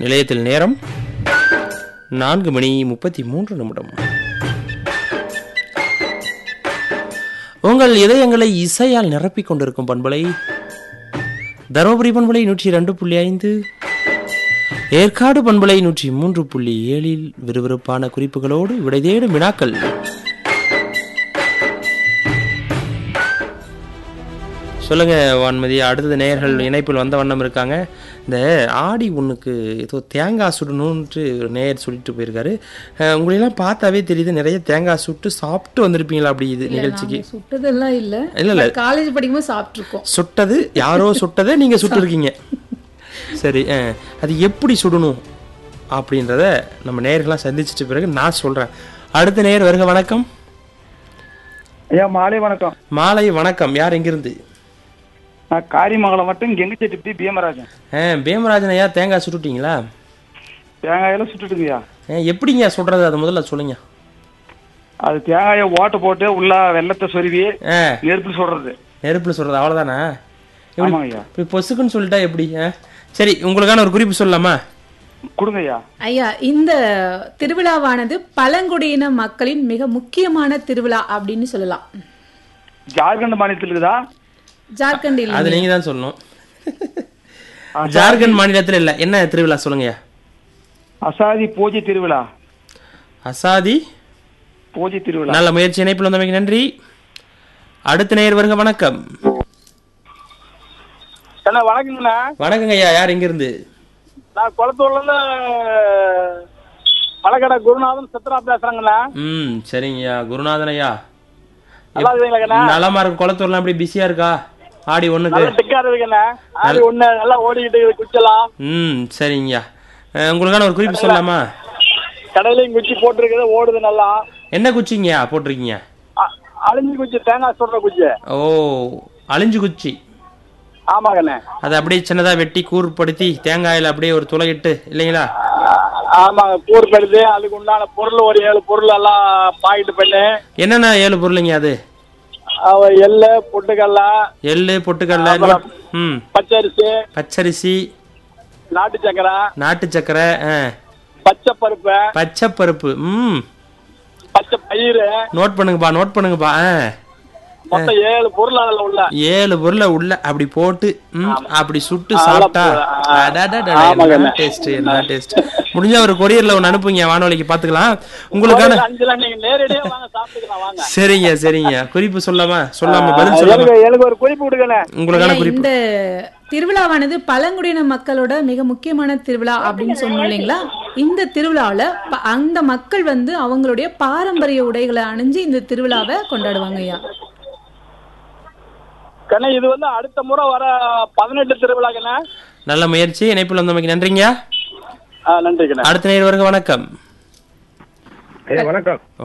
நிலையத்தில் நேரம் நான்கு மணி முப்பத்தி மூன்று நிமிடம் உங்கள் இதயங்களை இசையால் நிரப்பிக் கொண்டிருக்கும் பண்பலை தருமபுரி பண்பலை நூற்றி ரெண்டு புள்ளி ஐந்து ஏற்காடு பண்பலை நூற்றி மூன்று புள்ளி ஏழில் விறுவிறுப்பான குறிப்புகளோடு விடை தேடும் வினாக்கள் சொல்லுங்க வான்மதி அடுத்தது நேயர்கள் இணைப்பில் வந்த வண்ணம் இருக்காங்க இந்த ஆடி ஒன்றுக்கு ஏதோ தேங்காய் சுடணுன்ட்டு ஒரு நேயர் சொல்லிட்டு போயிருக்காரு அஹ் உங்களையெல்லாம் பார்த்தாவே தெரியுது நிறைய தேங்காய் சுட்டு சாப்பிட்டு வந்திருப்பீங்களா அப்படி இது நிகழ்ச்சிக்கு நாங்க சுட்டதெல்லாம் இல்ல இல்ல, இல்ல. காலேஜ் படிக்கும்போது சாப்பிட்டுருக்கோம் சுட்டது யாரோ சுட்டதை நீங்க சுட்டுருக்கீங்க சரி அஹ், அது எப்படி சுடணும் அப்படின்றத நம்ம நேயர்கள்லாம் சந்திச்சிட்ட பிறகு நான் சொல்றேன் அடுத்த நேயர் வருக வணக்கம் ஐயா மாலை வணக்கம் மாலை வணக்கம் யார் எங்கிருந்து நான் காரிமங்கலம் மட்டும் கெங்கச்செட்டி பீமராஜன் அஹ், பேமராஜன் ஐயா தேங்காய் சுட்டுட்டீங்களா தேங்காயெல்லாம் சுட்டுட்டுங்கய்யா அஹ், எப்படிங்க சுடுறது அதை முதல்ல சொல்லுங்க அது தேங்காயை ஓட்ட போட்டு உள்ள வெள்ளத்தை சொருவி ஆ நெருப்பில் சுடுறது நெருப்பில் சொல்றது அவ்வளோதானா எப்படி ஆமாங்க ஐயா இப்படி பொசுக்குன்னு சொல்லிட்டா எப்படி ஆ? சரி உங்களுக்கான ஒரு குறிப்பு சொல்லலாமா கொடுங்க ஐயா ஐயா இந்த திருவிழாவானது பழங்குடியின மக்களின் மிக முக்கியமான திருவிழா அப்படின்னு சொல்லலாம் ஜார்க்கண்ட் மாநிலத்தில் இருக்குதா ஜார்க்கண்ட் இல்ல அது நீங்க தான் சொல்லணும் ஜார்க்கண்ட் மாநிலத்தில் இல்லை என்ன திருவிழா சொல்லுங்கய்யா அசாதி பூஜை திருவிழா அசாதி பூஜை திருவிழா நல்ல முயற்சி இணைப்பில் வந்தமைக்கு நன்றி அடுத்த நேயர் வருங்க வணக்கம் என்ன வணக்கங்கண்ணா வணக்கங்க ஐயா யார் எங்கிருந்து நான் குளத்தூர்ல இருந்து பழக்கடை குருநாதன் சித்ரா பேசுறேங்கண்ணா ம் சரிங்கய்யா குருநாதன் ஐயா நல்லா இருக்குங்களா நலமா இருக்கு குளத்தூர்லாம் எப்படி பிஸியா இருக்கா ஆடி ஒண்ணுக்கு டிக்கா இருக்குண்ணா ஆடி ஒண்ணு நல்லா ஓடிக்கிட்டு இருக்குது குச்சலாம் ம் சரிங்கய்யா அஹ், உங்களுக்கான ஒரு குறிப்பு சொல்லலாமா கடையிலையும் குச்சி போட்டிருக்குது ஓடுது நல்லா என்ன குச்சிங்கய்யா போட்டிருக்கீங்க அ- அழிஞ்சு குச்சி தேங்காய் சுடுற குச்சி ஓ அழிஞ்சு குச்சி ஆமாங்கண்ணே அதை அப்படியே சின்னதா வெட்டி கூர்படுத்தி தேங்காயில அப்படியே ஒரு துளையிட்டு இல்லைங்களா ஆமாங்க கூறு படுது அதுக்கு உண்டான பொருள் ஒரு ஏழு பொருள் எல்லாம் பாக்கெட்டு பண்ணு என்னென்ன ஏழு பொருளுங்க அது அவ எள்ளு பொட்டுக்கல்ல எள்ளு பொட்டுக்கடலை நோட்- ம் பச்சரிசி பச்சரிசி நாட்டு சக்கரை நாட்டு சக்கரை ஆ, பச்சை பருப்பு பச்சைப்பருப்பு ம் பச்சை பயிறு நோட் பண்ணுங்கப்பா நோட் பண்ணுங்கப்பா ஆ. மொத்தம் ஏழு பொருள் அதுல உள்ள ஏழு பொருளை உள்ள அப்படி போட்டு ம், அப்படி சுட்டு நல்லா சாப்பிட்டா போ- ஆ. அடடடடட, ஆமாங்க. என்ன டேஸ்ட் என்ன டேஸ்ட் முடிஞ்ச ஒரு கொரியர்ல ஒன்று அனுப்புங்க வானொலிக்கு பாத்துக்கலாம் உங்களுக்கான அஞ்சுல நீங்க நேரடியா வாங்க சாப்பிட்டுக்கலாம் வாங்க சரிங்க சரிங்க குறிப்பு சொல்லாமா சொல்லாம பதில் சொல்லாமா எனக்கு எனக்கு ஒரு குறிப்பு கொடுக்கல உங்களுக்கான ஐயா, குறிப்பு இந்த திருவிழாவானது பழங்குடியின மக்களோட மிக முக்கியமான திருவிழா அப்படின்னு சொன்னோம் இல்லைங்களா இந்த திருவிழாவில் அந்த மக்கள் வந்து அவங்களுடைய பாரம்பரிய உடைகளை அணிஞ்சு இந்த திருவிழாவை கொண்டாடுவாங்க ஐயா கண்ணே இது வந்து அடுத்த முறை வர பதினெட்டு திருவிழாக்கண்ணே நல்ல முயற்சி இணைப்பில் வந்தமைக்கு நன்றிங்க ஆ, நன்றி கண்ணே அடுத்த நேர் வருக வணக்கம் ஐயா வணக்கம்